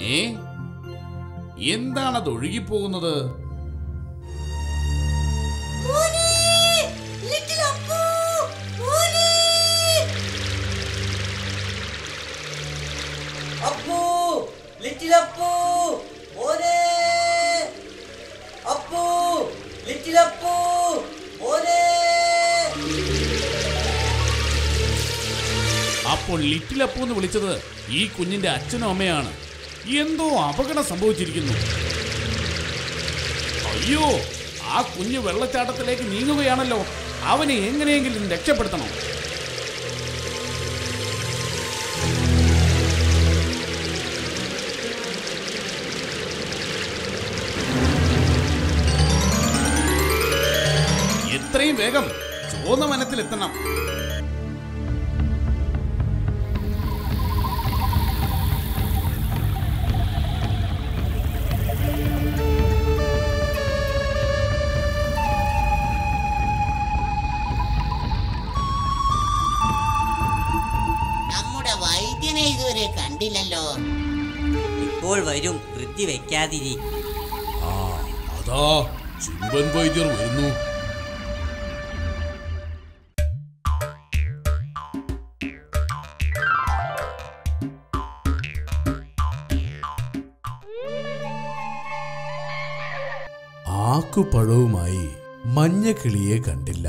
ഏ എന്താണത് ഒഴുകിപ്പോകുന്നത് മോനെ ലിറ്റിൽ അപ്പു മോനെ അപ്പു ലിറ്റിൽ അപ്പു മോനെ അപ്പു ലിറ്റിൽ അപ്പു മോനെ അപ്പോൾ ലിറ്റിൽ അപ്പു എന്ന് വിളിച്ചത് ഈ കുഞ്ഞിന്റെ അച്ഛനും അമ്മയാണ് എന്തോ അപകടം സംഭവിച്ചിരിക്കുന്നു അയ്യോ ആ കുഞ്ഞ് വെള്ളച്ചാട്ടത്തിലേക്ക് നീങ്ങുകയാണല്ലോ അവനെ എങ്ങനെയെങ്കിലും രക്ഷപ്പെടുത്തണം എത്രയും വേഗം ചുവന്ന വനത്തിലെത്തണം നമ്മുടെ വൈദ്യനെ ഇതുവരെ കണ്ടില്ലല്ലോ ഇപ്പോൾ വരും വൃത്തി വെക്കാതിരി ആ അതാ ചിമ്പൻ വൈദ്യർ വരുന്നു ആക്കുപഴവുമായി മഞ്ഞക്കിളിയെ കണ്ടില്ല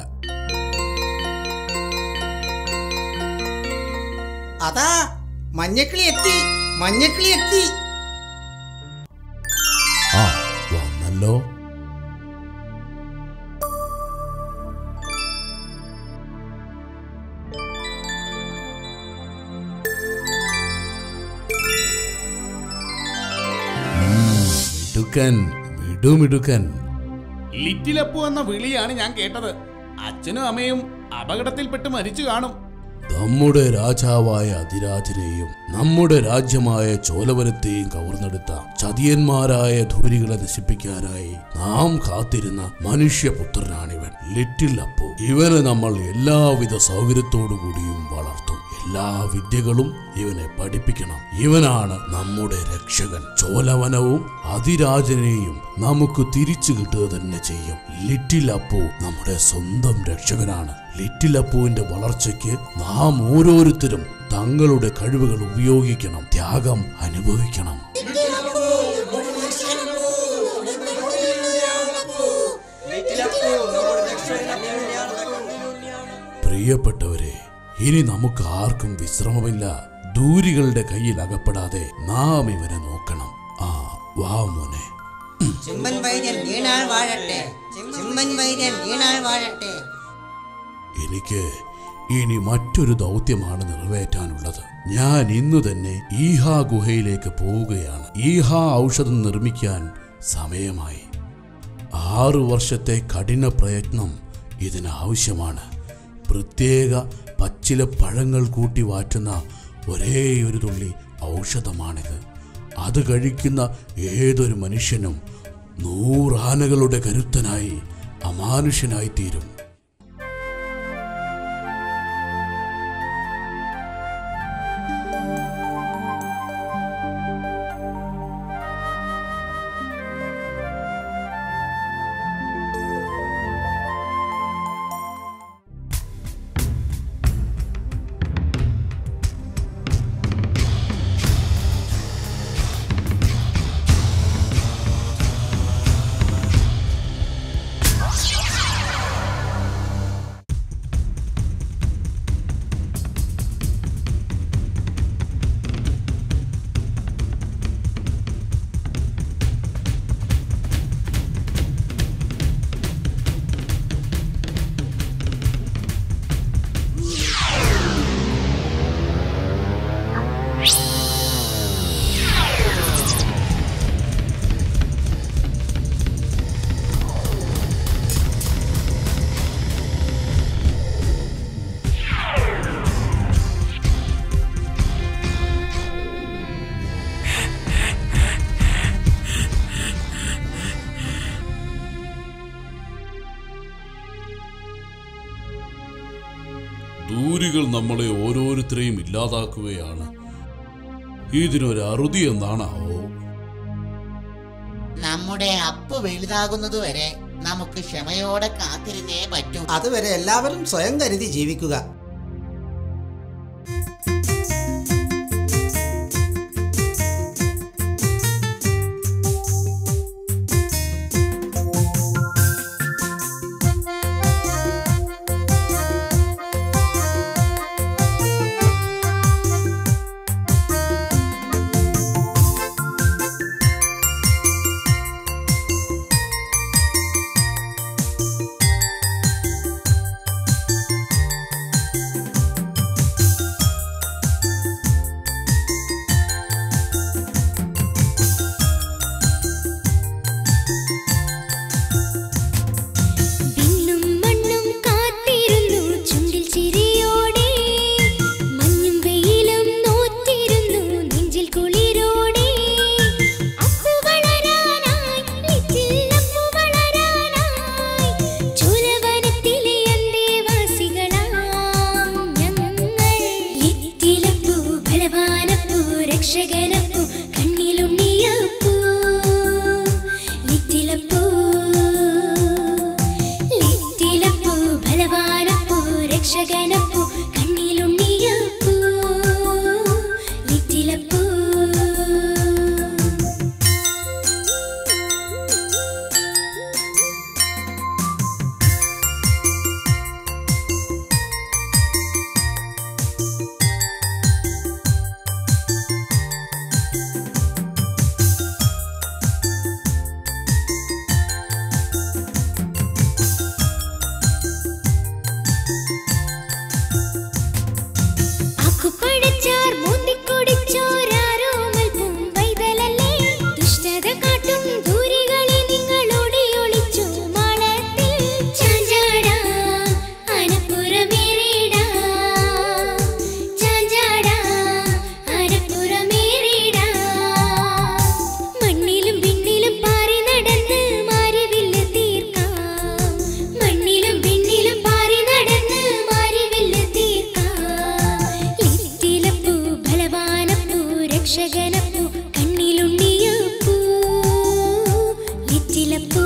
അതാ മഞ്ഞക്കിളി എത്തി മഞ്ഞക്കിളി എത്തി ആ വന്നല്ലോ ഉം, മിടുക്കൻ മിടുമിടുക്കൻ ലിറ്റിൽ അപ്പു എന്ന വിളിയാണ് ഞാൻ കേട്ടത് അച്ഛനും അമ്മയും അപകടത്തിൽപ്പെട്ട് മരിച്ചു കാണും നമ്മുടെ രാജാവായ അതിരാജനെയും നമ്മുടെ രാജ്യമായ ചോലവനത്തെയും കവർന്നെടുത്ത ചതിയന്മാരായ ധൂരികളെ നശിപ്പിക്കാനായി നാം കാത്തിരുന്ന മനുഷ്യപുത്രനാണിവൻ ലിറ്റിൽ അപ്പു ഇവനെ നമ്മൾ എല്ലാവിധ സൗകര്യത്തോടു കൂടിയും വളർത്തും എല്ലാ വിദ്യകളും ഇവനെ പഠിപ്പിക്കണം ഇവനാണ് നമ്മുടെ രക്ഷകൻ ചോലവനവും അതിരാജനെയും നമുക്ക് തിരിച്ചു കിട്ടുക തന്നെ ചെയ്യും ലിറ്റിൽ അപ്പു നമ്മുടെ സ്വന്തം രക്ഷകനാണ് ലിറ്റിൽ അപ്പുവിന്റെ വളർച്ചയ്ക്ക് നാം ഓരോരുത്തരും തങ്ങളുടെ കഴിവുകൾ ഉപയോഗിക്കണം ത്യാഗം അനുഭവിക്കണം പ്രിയപ്പെട്ടവരെ ഇനി നമുക്ക് ആർക്കും വിശ്രമമില്ല ദൂരികളുടെ കയ്യിൽ അകപ്പെടാതെ നാം ഇവനെ നോക്കണം ആ വാ മോനെ ചിമ്മൻ വൈദ്യൻ വീണാൾ വാഴട്ടെ ചിമ്മൻ വൈദ്യൻ വീണാൾ വാഴട്ടെ എനിക്ക് ഇനി മറ്റൊരു ദൗത്യമാണ് നിറവേറ്റാനുള്ളത് ഞാൻ ഇന്നു തന്നെ ഈഹാ ഗുഹയിലേക്ക് പോവുകയാണ് ഈഹാ ഔഷധം നിർമ്മിക്കാൻ സമയമായി ആറു വർഷത്തെ കഠിന പ്രയത്നം ഇതിന് ആവശ്യമാണ് പ്രത്യേക പച്ചില പഴങ്ങൾ കൂട്ടി വാറ്റുന്ന ഒരേ ഒരു തുള്ളി ഔഷധമാണിത് അത് കഴിക്കുന്ന ഏതൊരു മനുഷ്യനും നൂറാനകളുടെ കരുത്തനായി അമാനുഷ്യനായി തീരും ദൂരികൾ നമ്മളെ ഓരോരുത്തരെയും ഇല്ലാതാക്കുകയാണ് ഇതിനൊരു അറുതി എന്നാണാവോ നമ്മുടെ അപ്പ് വലുതാകുന്നത് വരെ നമുക്ക് ക്ഷമയോടെ കാത്തിരുന്നേ പറ്റൂ അതുവരെ എല്ലാവരും സ്വയം കരുതി ജീവിക്കുക വിണ്ണും മണ്ണും കാത്തിരുന്നു ചുണ്ടിൽ ചിരിയോടെ മഞ്ഞും വെയിലും നോറ്റിരുന്നു നെഞ്ചിൽ കുളിരോടെ അപ്പു വളരാനായി ലിറ്റിൽ അപ്പു വളരാനായി ചുരവനത്തിലെ അന്തേവാസികളാം ഞങ്ങൾ ലിറ്റിലപ്പു ബലവാനപ്പു രക്ഷകനപ്പു കണ്ണിലുണ്ണിയപ്പു ലിറ്റിലപ്പൂ ലിറ്റിലപ്പൂ ബലവാനപ്പൂ രക്ഷകനപ്പൂ കണ്ണിലുണ്ണിയപ്പൂ ലിറ്റിലപ്പൂ അക്കുപഴച്ചാർ മുന്തിക്കൊടിച്ചോരാരോമൽ പൂമ്പൈതലല്ലേ ദുഷ്ടത കാട്ടും ദൂരികളെ നിങ്ങളോടി ഒളിച്ചു മാളത്തിൽ ചാഞ്ചാടാ അനപ്പുറമേറിടാ ചാഞ്ചാടാ അനപ്പുറമേറിടാ മണ്ണിലും പിന്നിലും പാറി നടന്ന് മാരിവില്ല് തീർക്കാം മണ്ണിലും പിന്നിലും പാറി നടന്ന് മാരിവില്ല് തീർക്കാം ലിറ്റിലപ്പൂ ബലവാനപ്പൂ രക്ഷകനപ്പൂ കണ്ണിലുണ്ണിയപ്പൂ ലിറ്റിലപ്പൂ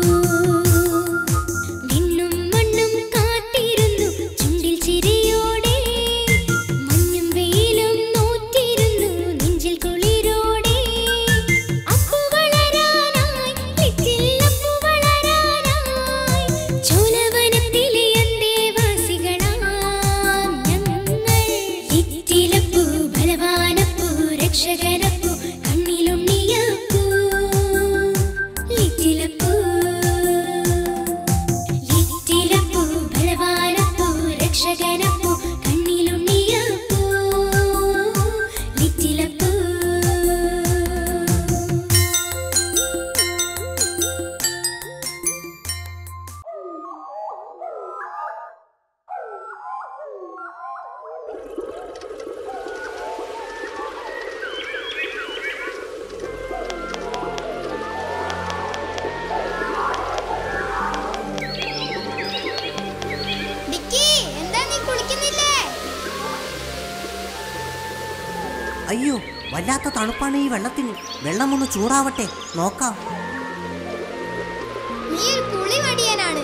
വിണ്ണും മണ്ണും കാത്തിരുന്നു ചുണ്ടിൽ ചിരിയോടെ മഞ്ഞും വെയിലും നോറ്റിരുന്നു നെഞ്ചിൽ കുളിരോടെ അപ്പു വളരാനായി ലിറ്റിൽ അപ്പു വളരാനായി ചോലവനത്തിലെ അന്തേവാസികളാം ഞങ്ങൾ ലിറ്റിലപ്പൂ ബലവാനപ്പൂ രക്ഷകനപ്പൂ കണ്ണിലുണ്ണിയപ്പൂ ലിറ്റിലപ്പൂ ലിറ്റിലപ്പൂ ബലവാനപ്പൂ രക്ഷകനപ്പൂ കണ്ണിലുണ്ണിയപ്പൂ ലിറ്റിലപ്പൂ ഡിക്കി എന്താ നീ കുളിക്കുന്നില്ലേ അയ്യോ വല്ലാത്ത തണുപ്പാണ് ഈ വെള്ളത്തിന് വെള്ളം ഒന്ന് ചൂടാവട്ടെ നോക്കാം നീ ഒരു കുളി മടിയനാണ്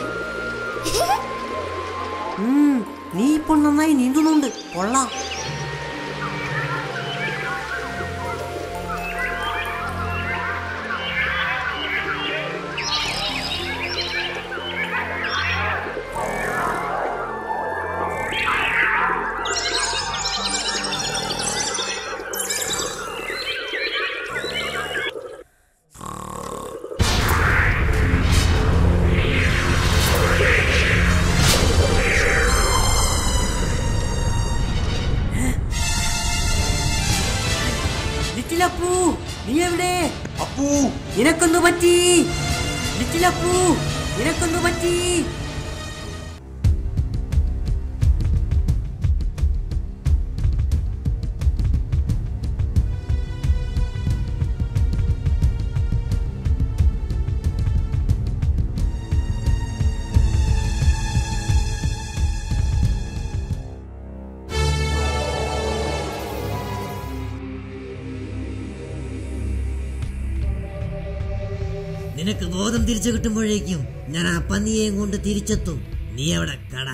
ഉം, നീ ഇപ്പോൾ നന്നായി നീന്തുന്നുണ്ട് കൊള്ളാം ലിറ്റിലപ്പൂ നീ എവിടെ അപ്പൂ നിനക്കൊന്നു പറ്റി ലിറ്റിലപ്പൂ നിനക്കൊന്നു പറ്റി നിനക്ക് ബോധം തിരിച്ചു കിട്ടുമ്പോഴേക്കും ഞാൻ ആ പന്നിയെയും കൊണ്ട് തിരിച്ചെത്തും നീ അവിടെ കട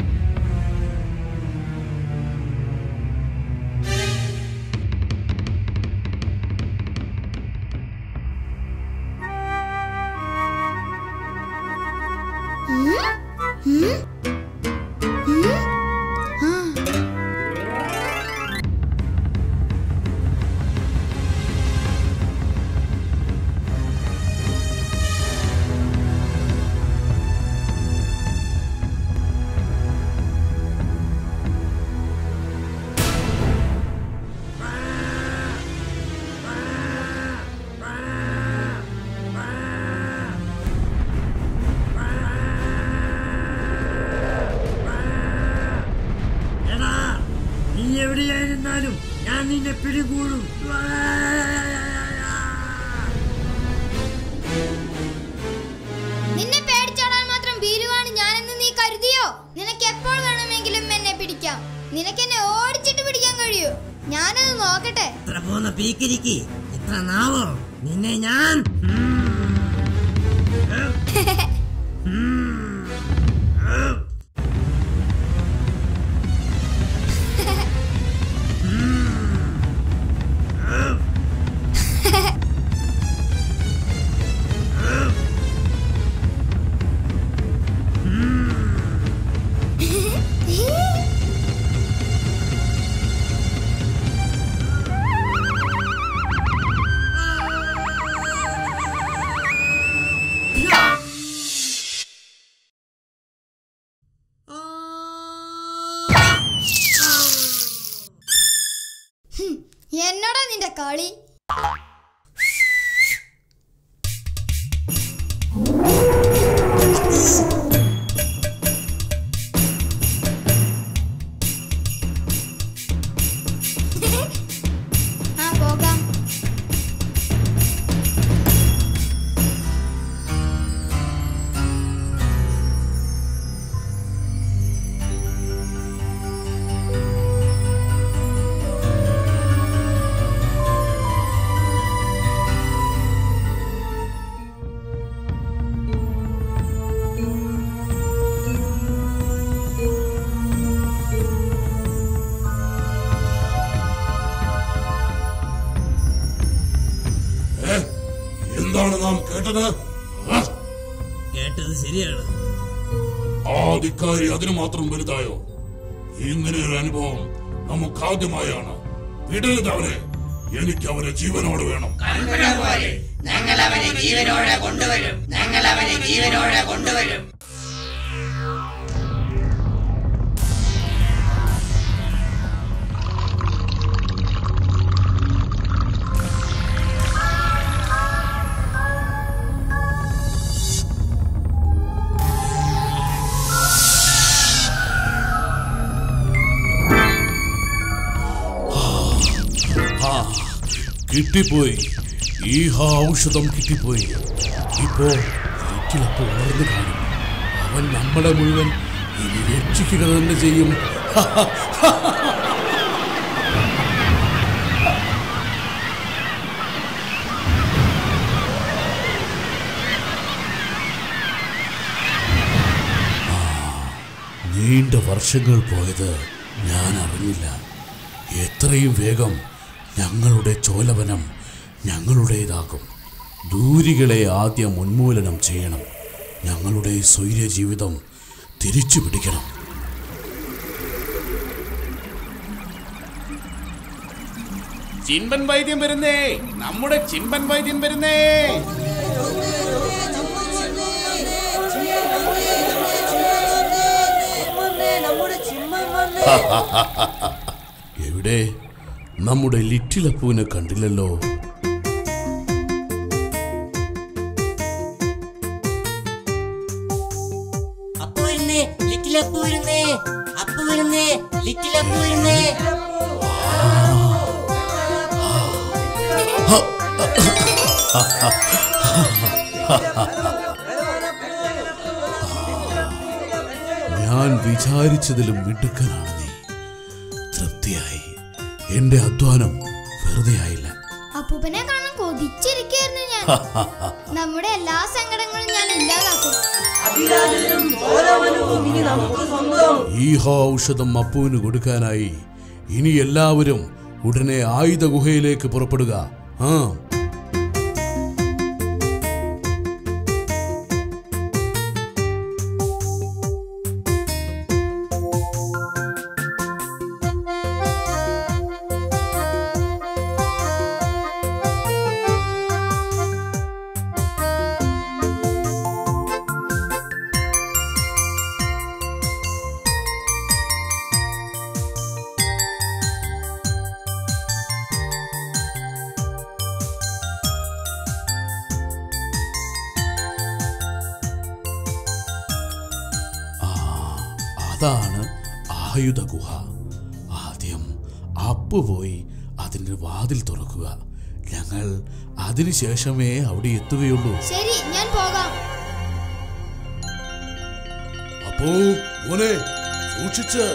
എടാ നീ എവിടെയായിരുന്നാലും ഞാൻ നിന്നെ പിടികൂടും നിന്നെ പേടിച്ചോടാൻ മാത്രം ഭീരുവാണ് ഞാനെന്ന് നീ കരുതിയോ നിനക്ക് എപ്പോൾ വേണമെങ്കിലും എന്നെ പിടിക്കാം നിനക്ക് എന്നെ ഓടിച്ചിട്ട് പിടിക്കാൻ കഴിയൂ ഞാനത് നോക്കട്ടെ ഇത്ര പോന്ന പീക്കിരിക്ക് ഇത്ര നാവോ നിന്നെ ഞാൻ എന്നോടാ നിന്റെ കളി ആ പോകാം എന്താണ് നാം കേട്ടത് ആ? കേട്ടത് ശരിയാണ് ആ ധിക്കാരി അതിനു മാത്രം വലുതായോ ഇങ്ങനെ ഒരു അനുഭവം നമുക്ക് ആദ്യമായാണ് വിടരുത് അവനെ എനിക്ക് അവനെ ജീവനോട് വേണം ഞങ്ങൾ അവനെ ജീവനോടെ കൊണ്ടുവരും ഞങ്ങൾ അവനെ ജീവനോടെ കൊണ്ടുവരും ആ കിട്ടിപ്പോയി ഈ ഹാ ഔഷധം കിട്ടിപ്പോയി ഇപ്പോ വീട്ടിലപ്പോ ഉണർന്നു കാണും അവൻ നമ്മളെ മുഴുവൻ ഇനി രക്ഷിക്കുക തന്നെ ചെയ്യും ആ, നീണ്ട വർഷങ്ങൾ പോയത് ഞാൻ അറിഞ്ഞില്ല എത്രയും വേഗം ഞങ്ങളുടെ ചോലവനം ഞങ്ങളുടേതാകും ദൂരികളെ ആദ്യം ഉന്മൂലനം ചെയ്യണം ഞങ്ങളുടെ സ്വൈര്യ ജീവിതം തിരിച്ചു പിടിക്കണം ചിമ്പൻ വൈദ്യം വരുന്നേ നമ്മുടെ ചിമ്പൻ വൈദ്യം വരുന്നേ എവിടെ നമ്മുടെ ലിറ്റിലപ്പൂവിനെ കണ്ടില്ലല്ലോ അപ്പു വരുന്നേ ലിറ്റിൽ അപ്പു വരുന്നേ അപ്പു വരുന്നേ ലിറ്റിൽ അപ്പു വരുന്നേ ഞാൻ വിചാരിച്ചതിലും മിടുക്കനാണ് നീ തൃപ്തിയായി എന്റെ അധ്വാനം വെറുതെ ആയില്ല അപ്പൂപ്പ അപ്പൂപ്പനെ കാണാൻ കൊതിച്ചിരിക്കായിരുന്നു ഞാൻ നമ്മുടെ എല്ലാ സങ്കടങ്ങളും ഞാൻ ഇല്ലാതാക്കും ഈഹ ഔഷധം അപ്പുവിന് കൊടുക്കാനായി ഇനി എല്ലാവരും ഉടനെ ആയുധ ഗുഹയിലേക്ക് പുറപ്പെടുക ആ ആ, അതാണ് ആയുധ ഗുഹ ആദ്യം അപ്പു പോയി അതിന്റെ വാതിൽ തുറക്കുക ഞങ്ങൾ അതിനുശേഷമേ അവിടെ എത്തുകയുള്ളൂ ശരി ഞാൻ പോകാം അപ്പോ മോനെ സൂക്ഷിച്ച്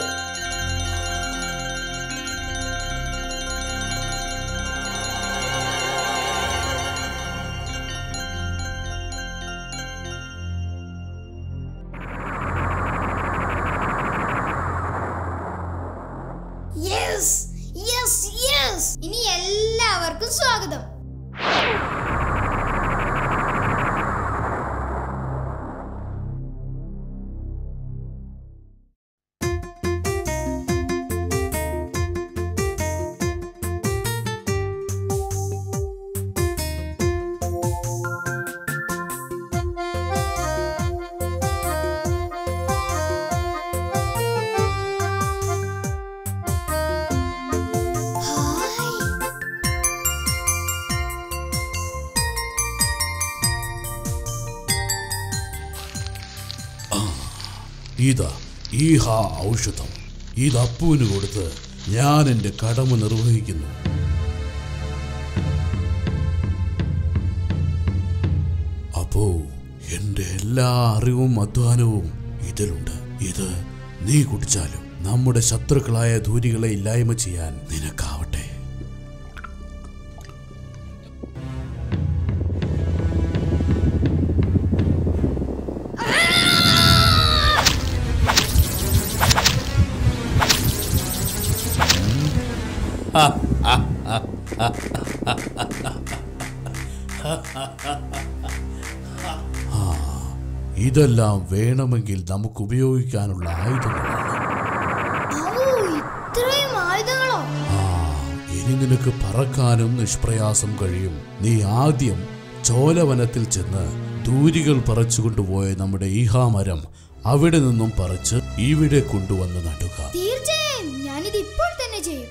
യെസ് യെസ് യെസ് ഇനി എല്ലാവർക്കും സ്വാഗതം ഹായ് ഇതാ ഈഹ ഔഷധം ഇത് അപ്പുവിന് കൊടുത്ത് ഞാൻ എൻ്റെ കടമ നിർവഹിക്കുന്നു അപ്പോ എൻ്റെ എല്ലാ അറിവും അധ്വാനവും ഇതിലുണ്ട് ഇത് നീ കുടിച്ചാലും നമ്മുടെ ശത്രുക്കളായ ധൂരികളെ ഇല്ലായ്മ ചെയ്യാൻ നിനക്കാവട്ടെ ഇതെല്ലാം വേണമെങ്കിൽ നമുക്ക് ഉപയോഗിക്കാനുള്ള ആയുധങ്ങളാണ് ഔ, ഇത്രയും ആയുധങ്ങളോ ആ ഇനി നിനക്ക് പറക്കാനും നിഷ്പ്രയാസം കഴിയും നീ ആദ്യം ചോലവനത്തിൽ ചെന്ന് ദൂരികൾ പറിച്ചുകൊണ്ടുപോയ നമ്മുടെ ഈഹാമരം അവിടെ നിന്നും പറിച്ച് ഇവിടെ കൊണ്ടുവന്ന് നടുക തീർച്ചയായും ഞാനിത് ഇപ്പോൾ തന്നെ ചെയ്യും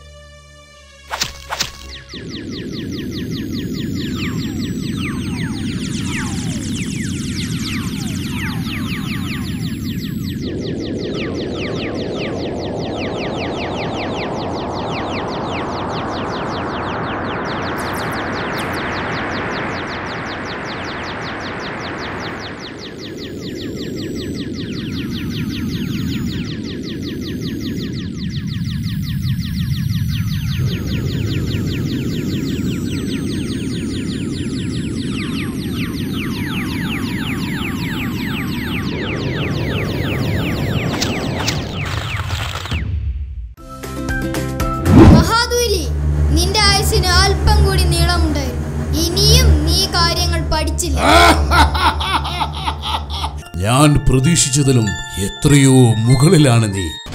മഹാദൂരി നിന്റെ ആയുസിന് അല്പം കൂടി നീളമുണ്ടായിരുന്നു ഇനിയും നീ കാര്യങ്ങൾ പഠിച്ചില്ല ഞാൻ പ്രതീക്ഷിച്ചതിലും എത്രയോ മുകളിലാണ് നീ